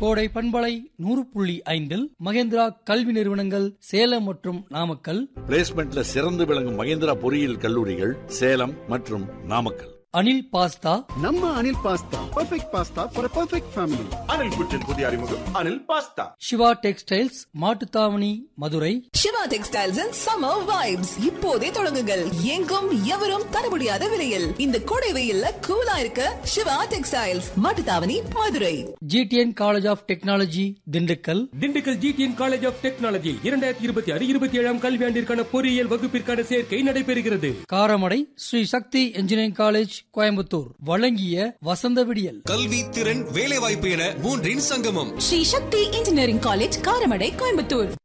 கோடை பண்பலை நூறு புள்ளி ஐந்தில் மகேந்திரா கல்வி நிறுவனங்கள் சேலம் மற்றும் நாமக்கல் பிளேஸ்மெண்ட்ல சிறந்து விளங்கும் மகேந்திரா பொறியியல் கல்லூரிகள் சேலம் மற்றும் நாமக்கல் அனில் பாஸ்தா நம்ம Anil pasta perfect pasta for perfect family Anil குற்றின் புதிய அறிமுகம் Anil pasta Siva textiles Mattuthavani Madurai Siva textiles and summer vibes இப்போதே தொடங்குங்கள் எங்கும் எவரும் தர முடியாத விலையில் இந்த கோடை வெயில்ல கூலா இருக்க Siva textiles Mattuthavani Madurai GTN college of technology Dindigul Dindigul GTN college of technology இரண்டாயிரத்தி இருபத்தி ஆறு இருபத்தி ஏழாம் கல்வியாண்டிற்கான பொறியியல் வகுப்பிற்கான சேர்க்கை நடைபெறுகிறது காரமடை ஸ்ரீ சக்தி இன்ஜினியரிங் காலேஜ் கோயம்புத்தூர் வழங்கிய வசந்த விடியல் கல்வி திறன் வேலைவாய்ப்பு என மூன்றின் சங்கமம் ஸ்ரீ சக்தி இன்ஜினியரிங் காலேஜ் காரமடை கோயம்புத்தூர்